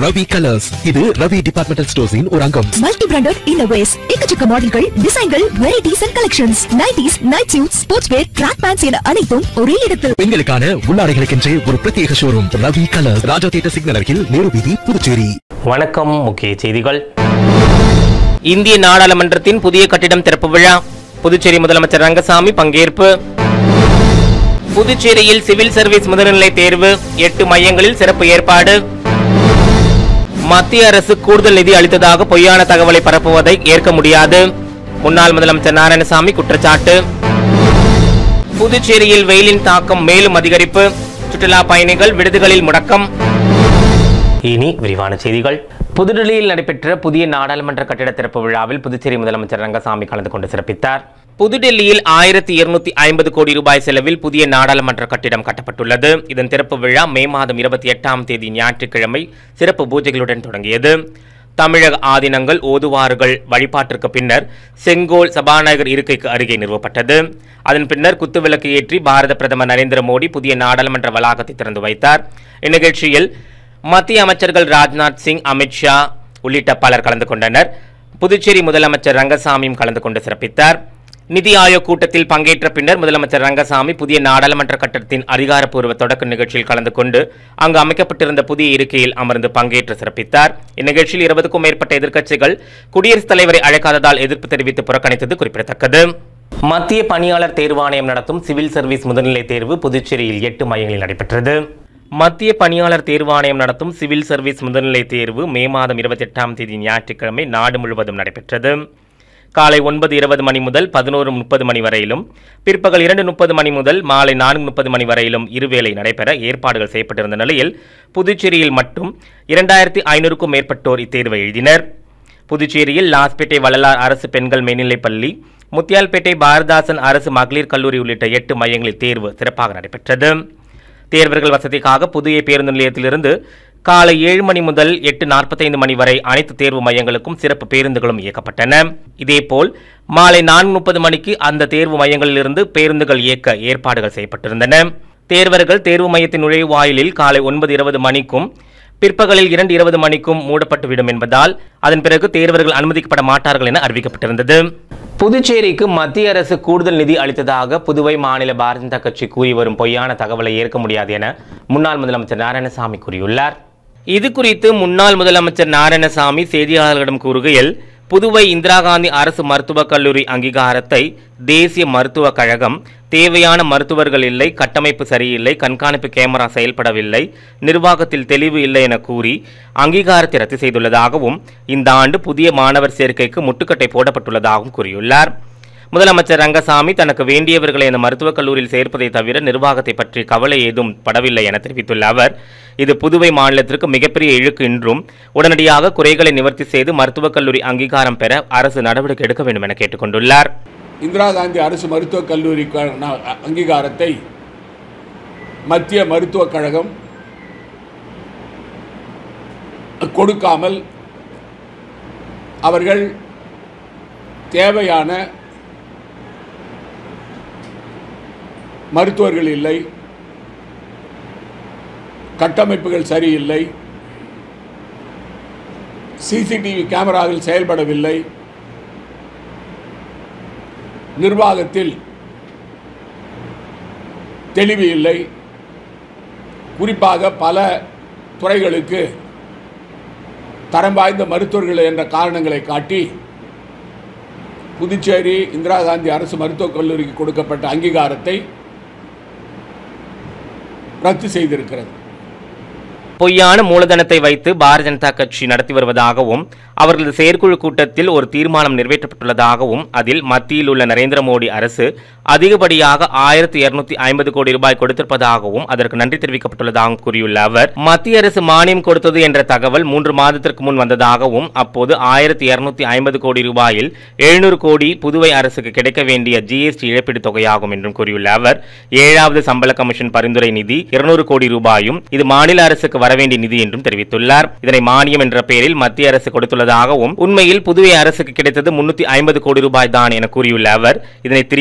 Ravi colours இது Ravi departmental ஸ்டோர்ஸின் ஒரு அங்கம் மல்டி பிராண்டட் இன்னோவேஸ் எக்கச்சக்க மாடல்கள் டிசைன்கள் varieties and collections nighties night suit sports wear track pants என அனைத்தும் ஒரே இடத்தில் பெண்களுக்கான உள்ளாடைகளுக்கென்றே ஒரு பிரத்யேக showroom Ravi Colours Raja theatre signal அருகில் நேரு வீதி புதுச்சேரி வணக்கம் முக்கிய செய்திகள் இந்திய நாடாளுமன்றத்தின் புதிய கட்டிடம் திறப்பு விழா புதுச்சேரி முதலமைச்சர் ரங்கசாமி பங்கேற்பு புதுச்சேரியில் சிவில் சர்வீஸ் முதுநிலை தேர்வு எட்டு மையங்களில் சிறப்பு ஏற்பாடு மத்திய அரசு கூடுதல் நிதி அளித்ததாக பொய்யான தகவலை பரப்புவதை ஏற்க முடியாது முன்னாள் முதலமைச்சர் நாராயணசாமி குற்றச்சாட்டு புதுச்சேரியில் வெயிலின் தாக்கம் மேலும் அதிகரிப்பு சுற்றுலா பயணிகள் விடுதிகளில் முடக்கம் இனி விரிவான செய்திகள் புதுடில்லியில் நடைபெற்ற புதிய நாடாளுமன்ற கட்டிட திறப்பு விழாவில் புதுச்சேரி முதலமைச்சர் ரங்கசாமி கலந்து கொண்டு சிறப்பித்தார் புதுடெல்லியில் ஆயிரத்தி இருநூத்தி ஐம்பது கோடி ரூபாய் செலவில் புதிய நாடாளுமன்ற கட்டிடம் கட்டப்பட்டுள்ளது இதன் திறப்பு விழா மே மாதம் இருபத்தி எட்டாம் தேதி ஞாயிற்றுக்கிழமை சிறப்பு பூஜைகளுடன் தொடங்கியது தமிழக ஆதீனங்கள் ஓதுவார்கள் வழிபாட்டிற்கு பின்னர் செங்கோல் சபாநாயகர் இருக்கைக்கு அருகே நிறுவப்பட்டது அதன் பின்னர் குத்துவிளக்கு ஏற்றி பாரத பிரதமர் நரேந்திர மோடி புதிய நாடாளுமன்ற வளாகத்தை திறந்து வைத்தார் இந்நிகழ்ச்சியில் மத்திய அமைச்சர்கள் ராஜ்நாத் சிங் அமித்ஷா உள்ளிட்ட பலர் கலந்து கொண்டனர் புதுச்சேரி முதலமைச்சர் ரங்கசாமியும் கலந்து கொண்டு சிறப்பித்தார் நிதி ஆயோக் கூட்டத்தில் பங்கேற்ற பின்னர் முதலமைச்சர் ரங்கசாமி புதிய நாடாளுமன்ற கட்டடத்தின் அதிகாரப்பூர்வ தொடக்க நிகழ்ச்சியில் கலந்து கொண்டு அங்கு அமைக்கப்பட்டிருந்த புதிய இருக்கையில் அமர்ந்து பங்கேற்று சிறப்பித்தார் இந்நிகழ்ச்சியில் இருபதுக்கும் மேற்பட்ட எதிர்க்கட்சிகள் குடியரசுத் தலைவரை அழைக்காததால் எதிர்ப்பு தெரிவித்து புறக்கணித்தது குறிப்பிடத்தக்கது மத்திய பணியாளர் தேர்வாணையம் நடத்தும் சிவில் சர்வீஸ் முதுநிலை தேர்வு புதுச்சேரியில் எட்டு மையங்களில் நடைபெற்றது மத்திய பணியாளர் தேர்வாணையம் நடத்தும் சிவில் சர்வீஸ் முதுநிலை தேர்வு மே மாதம் இருபத்தி எட்டாம் தேதி ஞாயிற்றுக்கிழமை நாடு முழுவதும் நடைபெற்றது காலை ஒன்பது இருபது மணி முதல் பதினோரு முப்பது மணி வரையிலும் பிற்பகல் இரண்டு முப்பது மணி முதல் மாலை நான்கு முப்பது மணி வரையிலும் இருவேளை நடைபெற ஏற்பாடுகள் செய்யப்பட்டிருந்த நிலையில் புதுச்சேரியில் மட்டும் இரண்டாயிரத்தி ஐநூறுக்கும் மேற்பட்டோர் இத்தேர்வை எழுதினர் புதுச்சேரியில் லாஸ்பேட்டை வள்ளலார் அரசு பெண்கள் மேல்நிலைப் பள்ளி முத்தியால்பேட்டை பாரதாசன் அரசு மகளிர் கல்லூரி உள்ளிட்ட எட்டு மையங்களில் தேர்வு சிறப்பாக நடைபெற்றது தேர்வர்கள் வசதிக்காக புதிய பேருந்து நிலையத்திலிருந்து காலை ஏழு மணி முதல் எட்டு நாற்பத்தைந்து மணி வரை அனைத்து தேர்வு மையங்களுக்கும் சிறப்பு பேருந்துகளும் இயக்கப்பட்டன இதேபோல் மாலை நான்கு முப்பது மணிக்கு அந்த தேர்வு மையங்களிலிருந்து பேருந்துகள் இயக்க ஏற்பாடுகள் செய்யப்பட்டிருந்தன தேர்வர்கள் தேர்வு மையத்தின் நுழைவாயிலில் காலை ஒன்பது இருபது மணிக்கும் பிற்பகலில் இரண்டு இருபது மணிக்கும் மூடப்பட்டுவிடும் என்பதால் அதன் பிறகு தேர்வர்கள் அனுமதிக்கப்பட மாட்டார்கள் என அறிவிக்கப்பட்டிருந்தது புதுச்சேரிக்கு மத்திய அரசு கூடுதல் நிதி அளித்ததாக புதுவை மாநில பாரதிய ஜனதா கட்சி கூறி வரும் பொய்யான தகவலை ஏற்க முடியாது என முன்னாள் முதலமைச்சர் நாராயணசாமி கூறியுள்ளார் இது குறித்து முன்னாள் முதலமைச்சர் நாராயணசாமி செய்தியாளர்களிடம் கூறுகையில் புதுவை இந்திரா காந்தி அரசு மருத்துவக் கல்லூரி அங்கீகாரத்தை தேசிய மருத்துவக் கழகம் தேவையான மருத்துவர்கள் இல்லை கட்டமைப்பு சரியில்லை கண்காணிப்பு கேமரா செயல்படவில்லை நிர்வாகத்தில் தெளிவு இல்லை என கூறி அங்கீகாரத்தை ரத்து செய்துள்ளதாகவும் இந்த ஆண்டு புதிய மாணவர் சேர்க்கைக்கு முட்டுக்கட்டை போடப்பட்டுள்ளதாகவும் கூறியுள்ளார் முதலமைச்சர் ரங்கசாமி தனக்கு வேண்டியவர்களை இந்த மருத்துவக் கல்லூரியில் சேர்ப்பதை தவிர நிர்வாகத்தை பற்றி கவலை ஏதும் படவில்லை என தெரிவித்துள்ள அவர் இது புதுவை மாநிலத்திற்கு மிகப்பெரிய இழுக்கு என்றும் உடனடியாக குறைகளை நிவர்த்தி செய்து மருத்துவக் கல்லூரி அங்கீகாரம் பெற அரசு நடவடிக்கை எடுக்க வேண்டும் என கேட்டுக்கொண்டுள்ளார் இந்திரா காந்தி அரசு மருத்துவக் கல்லூரிக்கான அங்கீகாரத்தை மத்திய மருத்துவக் கழகம் கொடுக்காமல் அவர்கள் தேவையான மருத்துவர்கள் இல்லை கட்டமைப்புகள் சரியில்லை சிசிடிவி கேமராவில் செயல்படவில்லை நிர்வாகத்தில் தெளிவு இல்லை குறிப்பாக பல துறைகளுக்கு தரம் வாய்ந்த மருத்துவர்கள் என்ற காரணங்களை காட்டி புதுச்சேரி இந்திரா காந்தி அரசு மருத்துவக் கல்லூரிக்கு கொடுக்கப்பட்ட அங்கீகாரத்தை ரத்து செய்திருக்கிறது பொய்யான மூலதனத்தை வைத்து பாரதிய ஜனதா கட்சி நடத்தி வருவதாகவும் அவர்களது செயற்குழு கூட்டத்தில் ஒரு தீர்மானம் நிறைவேற்றப்பட்டுள்ளதாகவும் அதில் மத்தியில் உள்ள நரேந்திர மோடி அரசு அதிகப்படியாக ஆயிரத்தி இருநூத்தி ஐம்பது கோடி ரூபாய் கொடுத்திருப்பதாகவும் அதற்கு நன்றி தெரிவிக்கப்பட்டுள்ளதாகவும் கூறியுள்ள அவர் மத்திய அரசு மானியம் கொடுத்தது என்ற தகவல் மூன்று மாதத்திற்கு முன் வந்ததாகவும் அப்போது ஆயிரத்தி இருநூத்தி ஐம்பது கோடி ரூபாயில் எழுநூறு கோடி புதுவை அரசுக்கு கிடைக்க வேண்டிய ஜிஎஸ்டி இழப்பீடு தொகையாகும் என்றும் கூறியுள்ள அவர் ஏழாவது சம்பள கமிஷன் பரிந்துரை நிதி இருநூறு கோடி ரூபாயும் இது மாநில அரசுக்கு வரவேண்டிய நிதி என்றும் தெரிவித்துள்ளார் இதனை மானியம் என்ற பெயரில் மத்திய அரசு கொடுத்துள்ளதாகவும் உண்மையில் புதுவை அரசுக்கு கிடைத்தது முன்னூத்தி ஐம்பது கோடி ரூபாய் தான் என கூறியுள்ள அவர் இதனை திரித்து பொய்யான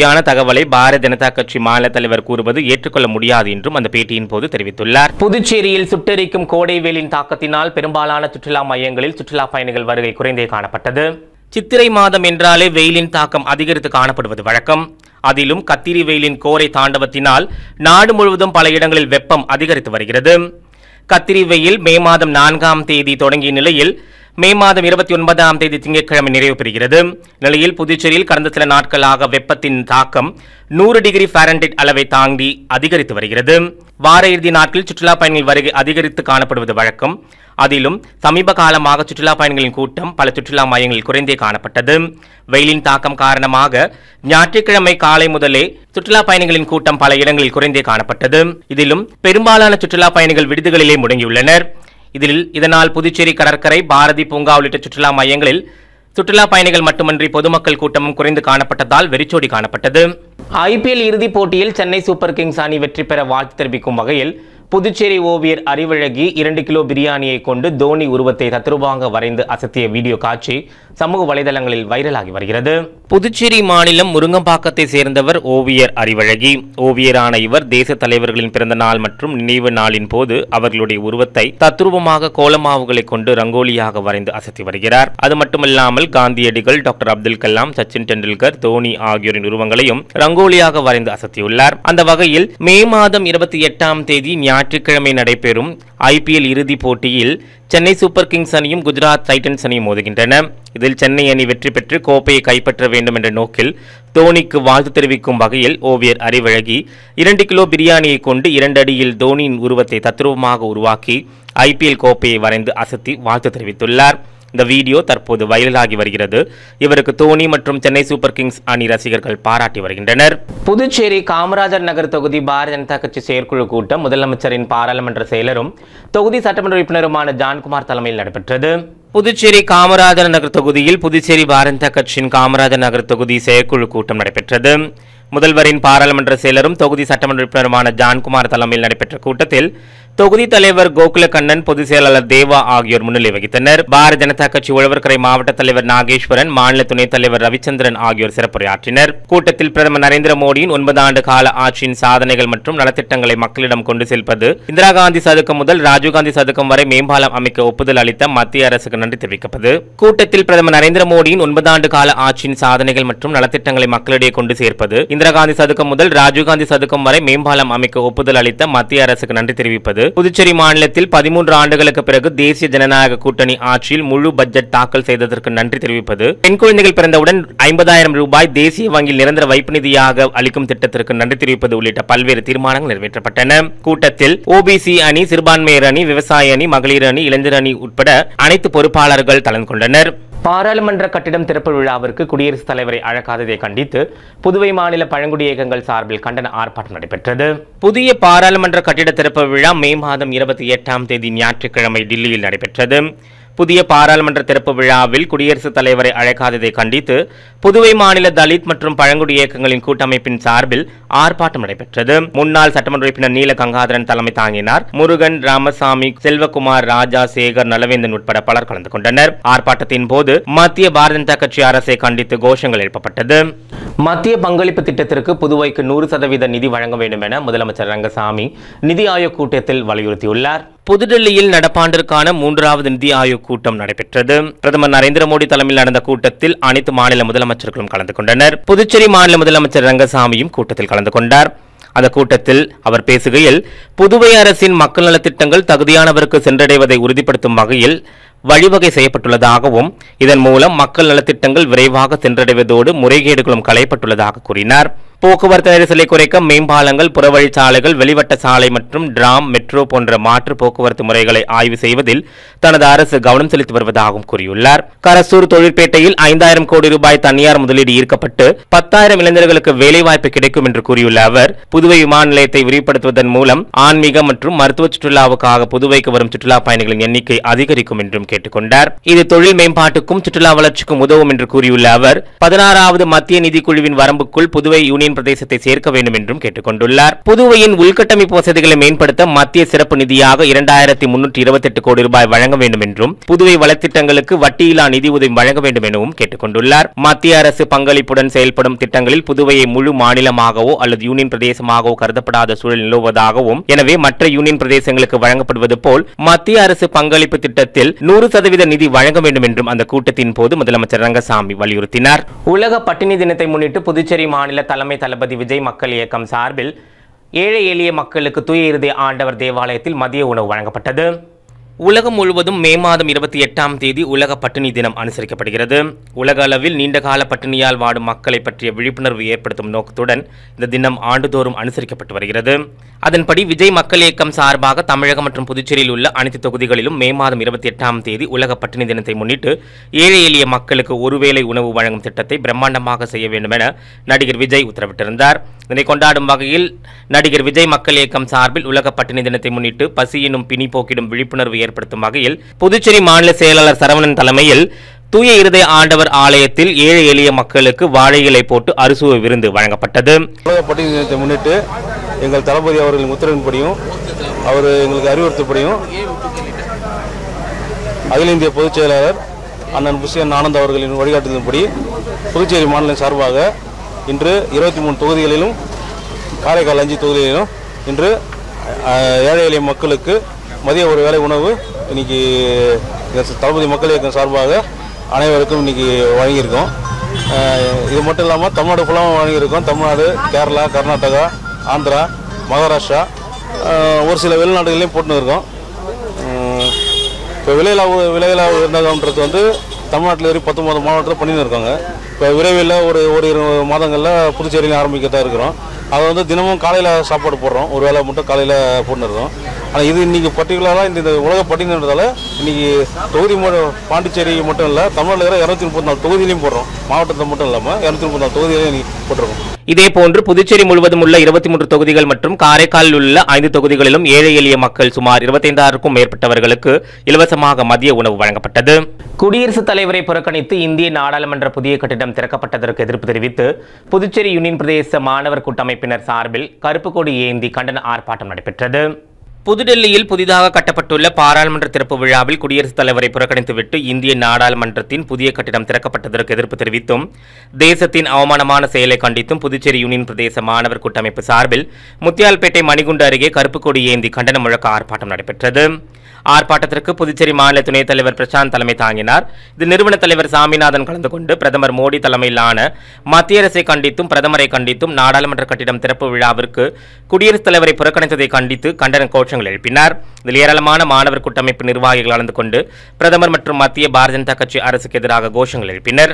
பொய்யான தகவலை பாரதிய ஜனதா கட்சி மாநில தலைவர் கூறுவது ஏற்றுக்கொள்ள முடியாது என்றும் அந்த பேட்டியின் போது தெரிவித்துள்ளார் புதுச்சேரியில் சுட்டெரிக்கும் கோடை வெயிலின் தாக்கத்தினால் பெரும்பாலான சுற்றுலா மையங்களில் சுற்றுலா பயணிகள் வருகை குறைந்தே காணப்பட்டது சித்திரை மாதம் என்றாலே வெயிலின் தாக்கம் அதிகரித்து காணப்படுவது வழக்கம் அதிலும் கத்திரி வெயிலின் கோரை தாண்டவத்தினால் நாடு முழுவதும் பல இடங்களில் வெப்பம் அதிகரித்து வருகிறது கத்திரி வெயில் மே மாதம் நான்காம் தேதி தொடங்கிய நிலையில் மே மாதம் இருபத்தி ஒன்பதாம் தேதி திங்கட்கிழமை நிறைவு பெறுகிறது நிலையில் புதுச்சேரியில் கடந்த சில நாட்களாக வெப்பத்தின் தாக்கம் நூறு டிகிரி ஃபாரன்டைட் அளவை தாண்டி அதிகரித்து வருகிறது வார இறுதி நாட்களில் சுற்றுலா பயணிகள் வருகை அதிகரித்து காணப்படுவது வழக்கம் அதிலும் சமீப காலமாக சுற்றுலா பயணிகளின் கூட்டம் பல சுற்றுலா மையங்களில் குறைந்தே காணப்பட்டது வெயிலின் தாக்கம் காரணமாக ஞாயிற்றுக்கிழமை காலை முதலே சுற்றுலா பயணிகளின் கூட்டம் பல இடங்களில் குறைந்தே காணப்பட்டது இதிலும் பெரும்பாலான சுற்றுலா பயணிகள் விடுதிகளிலே முடங்கியுள்ளனர் இதில் இதனால் புதுச்சேரி கடற்கரை பாரதி பூங்கா உள்ளிட்ட சுற்றுலா மையங்களில் சுற்றுலா பயணிகள் மட்டுமன்றி பொதுமக்கள் கூட்டமும் குறைந்து காணப்பட்டதால் வெறிச்சோடி காணப்பட்டது ஐபிஎல் இறுதிப் போட்டியில் சென்னை சூப்பர் கிங்ஸ் அணி வெற்றி பெற வாழ்த்து தெரிவிக்கும் வகையில் புதுச்சேரி ஓவியர் அறிவழகி இரண்டு கிலோ பிரியாணியை கொண்டு தோனி உருவத்தை தத்ரூபாக வரைந்து அசத்திய வீடியோ காட்சி சமூக வலைதளங்களில் வைரலாகி வருகிறது புதுச்சேரி மாநிலம் முருங்கம்பாக்கத்தை சேர்ந்தவர் ஓவியர் அறிவழகி ஓவியரான இவர் தேச தலைவர்களின் பிறந்த நாள் மற்றும் நினைவு நாளின் போது அவர்களுடைய உருவத்தை தத்ரூபமாக கோலமாவுகளை கொண்டு ரங்கோலியாக வரைந்து அசத்தி வருகிறார் அது மட்டுமல்லாமல் காந்தியடிகள் டாக்டர் அப்துல் கலாம் சச்சின் டெண்டுல்கர் தோனி ஆகியோரின் உருவங்களையும் ரங்கோலியாக வரைந்து அசத்தியுள்ளார் அந்த வகையில் மே மாதம் இருபத்தி எட்டாம் தேதி ஞாயிற்றுக்கிழமை நடைபெறும் ஐபிஎல் இறுதிப் போட்டியில் சென்னை சூப்பர் கிங்ஸ் அணியும் குஜராத் டைட்டன்ஸ் அணியும் மோதுகின்றன இதில் சென்னை அணி வெற்றி பெற்று கோப்பையை கைப்பற்ற வேண்டும் என்ற நோக்கில் தோனிக்கு வாழ்த்து தெரிவிக்கும் வகையில் ஓவியர் அறிவழகி இரண்டு கிலோ பிரியாணியை கொண்டு இரண்டு அடியில் தோனியின் உருவத்தை தத்ரூபமாக உருவாக்கி ஐபிஎல் கோப்பையை வரைந்து அசத்தி வாழ்த்து தெரிவித்துள்ளார் இந்த வீடியோ தற்போது வைரலாகி வருகிறது இவருக்கு தோனி மற்றும் சென்னை சூப்பர் கிங்ஸ் அணி ரசிகர்கள் பாராட்டி வருகின்றனர் புதுச்சேரி காமராஜர் நகர் தொகுதி பாரதிய ஜனதா கட்சி செயற்குழு கூட்டம் முதலமைச்சரின் பாராளுமன்ற செயலரும் தொகுதி சட்டமன்ற உறுப்பினருமான ஜான்குமார் தலைமையில் நடைபெற்றது புதுச்சேரி காமராஜர் நகர் தொகுதியில் புதுச்சேரி பாரதிய ஜனதா கட்சியின் காமராஜர் நகர் தொகுதி செயற்குழு கூட்டம் நடைபெற்றது முதல்வரின் பாராளுமன்ற செயலரும் தொகுதி சட்டமன்ற உறுப்பினருமான ஜான்குமார் தலைமையில் நடைபெற்ற கூட்டத்தில் தொகுதி தலைவர் கோகுல கண்ணன் பொதுச் செயலாளர் தேவா ஆகியோர் முன்னிலை வகித்தனர் பாரதிய ஜனதா கட்சி உழவர்கரை மாவட்ட தலைவர் நாகேஸ்வரன் மாநில துணைத் தலைவர் ரவிச்சந்திரன் ஆகியோர் சிறப்புரையாற்றினர் கூட்டத்தில் பிரதமர் நரேந்திர மோடியின் ஒன்பது ஆண்டு கால ஆட்சியின் சாதனைகள் மற்றும் நலத்திட்டங்களை மக்களிடம் கொண்டு செல்வது இந்திரா காந்தி சதுக்கம் முதல் ராஜீவ்காந்தி சதுக்கம் வரை மேம்பாலம் அமைக்க ஒப்புதல் அளித்த மத்திய அரசுக்கு நன்றி தெரிவிக்கப்பட்டது கூட்டத்தில் பிரதமர் நரேந்திர மோடியின் ஒன்பது ஆண்டு கால ஆட்சியின் சாதனைகள் மற்றும் நலத்திட்டங்களை மக்களிடையே கொண்டு சேர்ப்பது இந்திரா காந்தி சதுக்கம் முதல் ராஜீவ்காந்தி சதுக்கம் வரை மேம்பாலம் அமைக்க ஒப்புதல் அளித்த மத்திய அரசுக்கு நன்றி தெரிவிப்பது புதுச்சேரி மாநிலத்தில் பதிமூன்று ஆண்டுகளுக்கு பிறகு தேசிய ஜனநாயக கூட்டணி ஆட்சியில் முழு பட்ஜெட் தாக்கல் செய்ததற்கு நன்றி தெரிவிப்பது பெண் குழந்தைகள் பிறந்தவுடன் ஐம்பதாயிரம் ரூபாய் தேசிய வங்கியில் நிரந்தர வைப்பு நிதியாக அளிக்கும் திட்டத்திற்கு நன்றி தெரிவிப்பது உள்ளிட்ட பல்வேறு தீர்மானங்கள் நிறைவேற்றப்பட்டன கூட்டத்தில் ஓபிசி அணி சிறுபான்மையர் அணி விவசாய அணி மகளிர் அணி இளைஞர் அணி உட்பட அனைத்து பொறுப்பாளர்கள் கலந்து கொண்டனர் பாராளுமன்ற கட்டிடம் திறப்பு விழாவிற்கு குடியரசுத் தலைவரை அழைக்காததை கண்டித்து புதுவை மாநில பழங்குடி இயக்கங்கள் சார்பில் கண்டன ஆர்ப்பாட்டம் நடைபெற்றது புதிய பாராளுமன்ற கட்டிட திறப்பு விழா மே மாதம் இருபத்தி எட்டாம் தேதி ஞாயிற்றுக்கிழமை டில்லியில் நடைபெற்றது புதிய பாராளுமன்ற திறப்பு விழாவில் குடியரசுத் தலைவரை அழைக்காததை கண்டித்து புதுவை மாநில தலித் மற்றும் பழங்குடி இயக்கங்களின் கூட்டமைப்பின் சார்பில் ஆர்ப்பாட்டம் நடைபெற்றது முன்னாள் சட்டமன்ற உறுப்பினர் நீல கங்காதரன் தலைமை தாங்கினார் முருகன் ராமசாமி செல்வகுமார் ராஜா சேகர் நலவேந்தன் உட்பட பலர் கலந்து கொண்டனர் ஆர்ப்பாட்டத்தின் போது மத்திய பாரதிய ஜனதா கட்சி அரசை கண்டித்து கோஷங்கள் எழுப்பப்பட்டது மத்திய பங்களிப்பு திட்டத்திற்கு புதுவைக்கு நூறு சதவீத நிதி வழங்க வேண்டும் என முதலமைச்சர் ரங்கசாமி நிதி ஆயோக் கூட்டத்தில் வலியுறுத்தியுள்ளார் புதுடெல்லியில் நடப்பாண்டிற்கான மூன்றாவது நிதி ஆயோக் கூட்டம் நடைபெற்றது பிரதமர் நரேந்திர மோடி தலைமையில் நடந்த கூட்டத்தில் அனைத்து மாநில முதலமைச்சர்களும் கலந்து கொண்டனர் புதுச்சேரி மாநில முதலமைச்சர் ரங்கசாமியும் கூட்டத்தில் கலந்து கொண்டார் அந்த கூட்டத்தில் அவர் பேசுகையில் புதுவை அரசின் மக்கள் நலத்திட்டங்கள் தகுதியானவருக்கு சென்றடைவதை உறுதிப்படுத்தும் வகையில் வழிவகை செய்யப்பட்டுள்ளதாகவும் இதன் மூலம் மக்கள் நலத்திட்டங்கள் விரைவாக சென்றடைவதோடு முறைகேடுகளும் களையப்பட்டுள்ளதாக கூறினார் போக்குவரத்து நெரிசலை குறைக்க மேம்பாலங்கள் புறவழிச்சாலைகள் வெளிவட்ட சாலை மற்றும் டிராம் மெட்ரோ போன்ற மாற்று போக்குவரத்து முறைகளை ஆய்வு செய்வதில் தனது அரசு கவனம் செலுத்தி வருவதாகவும் கூறியுள்ளார் கரசூர் தொழிற்பேட்டையில் ஐந்தாயிரம் கோடி ரூபாய் தனியார் முதலீடு ஈர்க்கப்பட்டு பத்தாயிரம் இளைஞர்களுக்கு வேலைவாய்ப்பு கிடைக்கும் என்று கூறியுள்ள அவர் புதுவை விமான நிலையத்தை விரிவுபடுத்துவதன் மூலம் ஆன்மீக மற்றும் மருத்துவ சுற்றுலாவுக்காக புதுவைக்கு வரும் சுற்றுலா பயணிகளின் எண்ணிக்கை அதிகரிக்கும் என்றும் கேட்டுக்கொண்டார் இது தொழில் மேம்பாட்டுக்கும் சுற்றுலா வளர்ச்சிக்கும் உதவும் என்று கூறியுள்ள அவர் பதினாறாவது மத்திய நிதிக்குழுவின் வரம்புக்குள் புதுவை யூனியன் யூனியன் பிரதேசத்தை சேர்க்க வேண்டும் என்றும் கேட்டுக் கொண்டுள்ளார் புதுவையின் உள்கட்டமைப்பு வசதிகளை மேம்படுத்த மத்திய சிறப்பு நிதியாக இரண்டாயிரத்தி முன்னூற்றி இருபத்தி எட்டு கோடி ரூபாய் வழங்க வேண்டும் என்றும் புதுவை வளத்திட்டங்களுக்கு வட்டியில்லா நிதி உதவி வழங்க வேண்டும் எனவும் கேட்டுக் கொண்டுள்ளார் மத்திய அரசு பங்களிப்புடன் செயல்படும் திட்டங்களில் புதுவையை முழு மாநிலமாகவோ அல்லது யூனியன் பிரதேசமாகவோ கருதப்படாத சூழல் நிலவுவதாகவும் எனவே மற்ற யூனியன் பிரதேசங்களுக்கு வழங்கப்படுவது போல் மத்திய அரசு பங்களிப்பு திட்டத்தில் நூறு சதவீத நிதி வழங்க வேண்டும் என்றும் அந்த கூட்டத்தின் போது முதலமைச்சர் ரங்கசாமி வலியுறுத்தினார் உலக பட்டினி தினத்தை முன்னிட்டு புதுச்சேரி மாநில தலைமை தளபதி விஜய் மக்கள் இயக்கம் சார்பில் ஏழை எளிய மக்களுக்கு தூய இருதய ஆண்டவர் தேவாலயத்தில் மதிய உணவு வழங்கப்பட்டது உலகம் முழுவதும் மே மாதம் இருபத்தி எட்டாம் தேதி உலக பட்டினி தினம் அனுசரிக்கப்படுகிறது உலக அளவில் நீண்டகால பட்டினியால் வாடும் மக்களை பற்றிய விழிப்புணர்வு ஏற்படுத்தும் நோக்கத்துடன் இந்த தினம் ஆண்டுதோறும் அனுசரிக்கப்பட்டு வருகிறது அதன்படி விஜய் மக்கள் இயக்கம் சார்பாக தமிழகம் மற்றும் புதுச்சேரியில் உள்ள அனைத்து தொகுதிகளிலும் மே மாதம் இருபத்தி எட்டாம் தேதி உலக பட்டினி தினத்தை முன்னிட்டு ஏழை எளிய மக்களுக்கு ஒருவேளை உணவு வழங்கும் திட்டத்தை பிரம்மாண்டமாக செய்ய வேண்டும் என நடிகர் விஜய் உத்தரவிட்டிருந்தார் இதனை கொண்டாடும் வகையில் நடிகர் விஜய் மக்கள் இயக்கம் சார்பில் உலக பட்டினி தினத்தை முன்னிட்டு பசி எனும் பிணி போக்கிடும் விழிப்புணர்வு ஏற்படுத்தும் வகையில் புதுச்சேரி மாநில செயலாளர் சரவணன் தலைமையில் தூய இருதய ஆண்டவர் ஆலயத்தில் ஏழை எளிய மக்களுக்கு வாழை இலை போட்டு அறுசுவை விருந்து வழங்கப்பட்டது உலக பட்டியல் தினத்தை முன்னிட்டு எங்கள் தளபதி அவர்களின் உத்தரவின்படியும் அவர் எங்களுக்கு அறிவுறுத்தப்படியும் அகில இந்திய பொதுச் செயலாளர் அண்ணன் புஷியன் ஆனந்த் அவர்களின் வழிகாட்டுதலின்படி புதுச்சேரி மாநிலம் சார்பாக இன்று இருபத்தி மூணு தொகுதிகளிலும் காரைக்கால் அஞ்சு தொகுதிகளிலும் இன்று அஹ், ஏழை எளிய மக்களுக்கு மதிய ஒரு வேளை உணவு இன்னைக்கு எங்கள் தளபதி மக்கள் இயக்கம் சார்பாக அனைவருக்கும் இன்னைக்கு வழங்கியிருக்கோம் அஹ், இது மட்டும் இல்லாமல் தமிழ்நாடு ஃபுல்லாகவும் வழங்கியிருக்கோம் தமிழ்நாடு கேரளா கர்நாடகா ஆந்திரா மகாராஷ்டிரா அஹ், ஒரு சில வெளிநாடுகளையும் போட்டுன்னு இருக்கோம் உம், இப்போ விலையிலாவு விலையிலா விருந்தகம்ன்றது வந்து தமிழ்நாட்டில் வரை பத்தொம்பது மாவட்டத்தில் பண்ணின்னு இருக்காங்க இப்போ விரைவில் ஒரு ஒரு இரு மாதங்களில் புதுச்சேரியில் ஆரம்பிக்கத்தான் இருக்கிறோம் அதை வந்து தினமும் காலையில் சாப்பாடு போடுறோம் ஒரு வேளை மட்டும் காலையில் போட்டுன்னு இருக்கோம் ஆனால் இது இன்றைக்கி பர்டிகுலராக இந்த இந்த உலக பட்டினன்றதால இன்றைக்கி தொகுதி மட்டும் பாண்டிச்சேரி மட்டும் இல்லை தமிழ்நாட்டில் இருக்கிற இரநூத்தி முப்பத்தி நாலு தொகுதியிலையும் போடுறோம் மாவட்டத்தில் மட்டும் இல்லாமல் இரநூத்தி முப்பத்தி நாலு தொகுதியிலையும் இன்னைக்கு போட்டிருக்கோம் இதேபோன்று புதுச்சேரி முழுவதும் உள்ள இருபத்தி மூன்று தொகுதிகள் மற்றும் காரைக்காலில் உள்ள ஐந்து தொகுதிகளிலும் ஏழை எளிய மக்கள் சுமார் இருபத்தைந்தாயிரக்கும் மேற்பட்டவர்களுக்கு இலவசமாக மதிய உணவு வழங்கப்பட்டது குடியரசுத் தலைவரை புறக்கணித்து இந்திய நாடாளுமன்ற புதிய கட்டிடம் திறக்கப்பட்டதற்கு எதிர்ப்பு தெரிவித்து புதுச்சேரி யூனியன் பிரதேச மாணவர் கூட்டமைப்பினர் சார்பில் கருப்பு கொடி ஏந்தி கண்டன ஆர்ப்பாட்டம் நடைபெற்றது புதுடெல்லியில் புதிதாக கட்டப்பட்டுள்ள பாராளுமன்ற திறப்பு விழாவில் குடியரசுத் தலைவரை புறக்கணித்துவிட்டு இந்திய நாடாளுமன்றத்தின் புதிய கட்டிடம் திறக்கப்பட்டதற்கு எதிர்ப்பு தெரிவித்தும் தேசத்தின் அவமானமான செயலை கண்டித்தும் புதுச்சேரி யூனியன் பிரதேச மாணவர் கூட்டமைப்பு சார்பில் முத்தியால்பேட்டை மணிகுண்டு அருகே கருப்பு கொடி ஏந்தி கண்டன முழக்க ஆர்ப்பாட்டம் நடைபெற்றது ஆர்ப்பாட்டத்திற்கு புதுச்சேரி மாநில துணைத் தலைவர் பிரசாந்த் தலைமை தாங்கினார் இது நிறுவன தலைவர் சாமிநாதன் கலந்து கொண்டு பிரதமர் மோடி தலைமையிலான மத்திய அரசை கண்டித்தும் பிரதமரை கண்டித்தும் நாடாளுமன்ற கட்டிடம் திறப்பு விழாவிற்கு குடியரசுத் தலைவரை புறக்கணித்ததை கண்டித்து கண்டன கோஷங்கள் எழுப்பினார் இதில் ஏராளமான மாணவர் கூட்டமைப்பு நிர்வாகிகள் கலந்து கொண்டு பிரதமர் மற்றும் மத்திய பாரதிய ஜனதா கட்சி அரசுக்கு எதிராக கோஷங்கள் எழுப்பினர்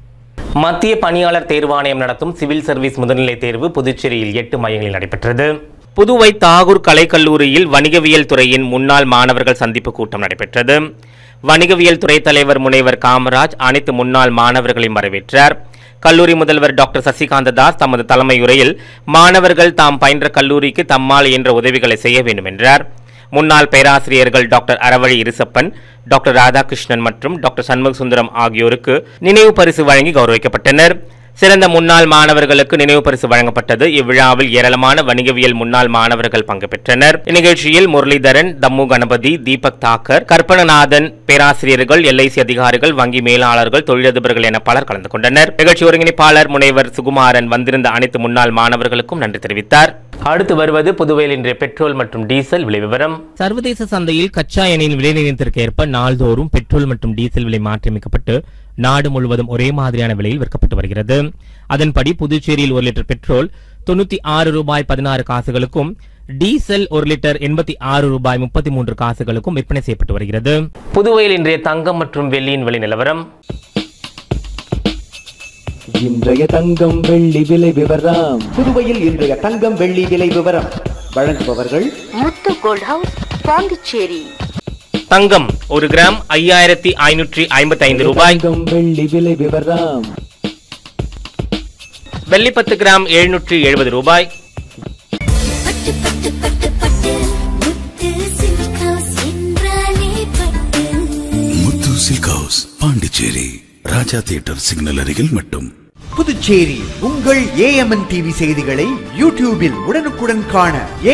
மத்திய பணியாளர் தேர்வாணையம் நடத்தும் சிவில் சர்வீஸ் முதுநிலை தேர்வு புதுச்சேரியில் எட்டு மையங்களில் நடைபெற்றது புதுவை தாகூர் கலைக்கல்லூரியில் வணிகவியல் துறையின் முன்னாள் மாணவர்கள் சந்திப்பு கூட்டம் நடைபெற்றது வணிகவியல் துறை தலைவர் முனைவர் காமராஜ் அனைத்து முன்னாள் மாணவர்களையும் வரவேற்றார் கல்லூரி முதல்வர் டாக்டர் சசிகாந்த தாஸ் தமது தலைமையுரையில் மாணவர்கள் தாம் பயின்ற கல்லூரிக்கு தம்மால் இயன்ற உதவிகளை செய்ய வேண்டும் என்றார் முன்னாள் பேராசிரியர்கள் டாக்டர் அறவழி இருசப்பன் டாக்டர் ராதாகிருஷ்ணன் மற்றும் டாக்டர் சண்முக சுந்தரம் ஆகியோருக்கு நினைவு பரிசு வழங்கி கௌரவிக்கப்பட்டனர் சிறந்த முன்னாள் மாணவர்களுக்கு நினைவு பரிசு வழங்கப்பட்டது இவ்விழாவில் ஏராளமான வணிகவியல் முன்னாள் மாணவர்கள் பங்கு பெற்றனர் இந்நிகழ்ச்சியில் முரளிதரன் தம்மு கணபதி தீபக் தாக்கர் கற்பனநாதன் பேராசிரியர்கள் எல்ஐசி அதிகாரிகள் வங்கி மேலாளர்கள் தொழிலதிபர்கள் என பலர் கலந்து கொண்டனர் நிகழ்ச்சி ஒருங்கிணைப்பாளர் முனைவர் சுகுமாரன் வந்திருந்த அனைத்து முன்னாள் மாணவர்களுக்கும் நன்றி தெரிவித்தார் அடுத்து வருவது புதுவையில் இன்றைய பெட்ரோல் மற்றும் டீசல் விலை விவரம் சர்வதேச சந்தையில் கச்சா எண்ணெயின் விலை நிர்ணயத்திற்கு ஏற்ப நாள்தோறும் பெட்ரோல் மற்றும் டீசல் விலை மாற்றியமைக்கப்பட்டு நாடு முழுவதும் ஒரே மாதிரியான விலையில் விற்கப்பட்டு வருகிறது அதன்படி புதுச்சேரியில் ஒரு லிட்டர் பெட்ரோல் தொண்ணூத்தி ஆறு ரூபாய் பதினாறு காசுகளுக்கும் டீசல் ஒரு லிட்டர் எண்பத்தி ஆறு ரூபாய் முப்பத்தி மூன்று காசுகளுக்கும் விற்பனை செய்யப்பட்டு வருகிறது புதுவையில் இன்றைய தங்கம் மற்றும் வெள்ளியின் விலை நிலவரம் இன்றைய தங்கம் வெள்ளி விலை விவரம் புதுவையில் இன்றைய தங்கம் வெள்ளி விலை விவரம் வழங்குபவர்கள் முத்து கோல்ட் ஹவுஸ் பாண்டிச்சேரி தங்கம் ஒரு கிராம் ஐயாயிரத்தி ஐநூற்றி ஐம்பத்தி ஐந்து ரூபாய் தங்கம் வெள்ளி விலை விவரம் வெள்ளி பத்து கிராம் எழுநூற்றி எழுபது ரூபாய் பட்டு பட்டு பட்டு பட்டு முத்து சில்க் ஹவுஸ் என்றாலே பட்டு Muthu Silk House Pondicherry Raja theatre signal அருகில் மட்டும் புதுச்சேரி உங்கள் ஏஎம்என் டிவி செய்திகளை யூடியூபில் உடனுக்குடன் காண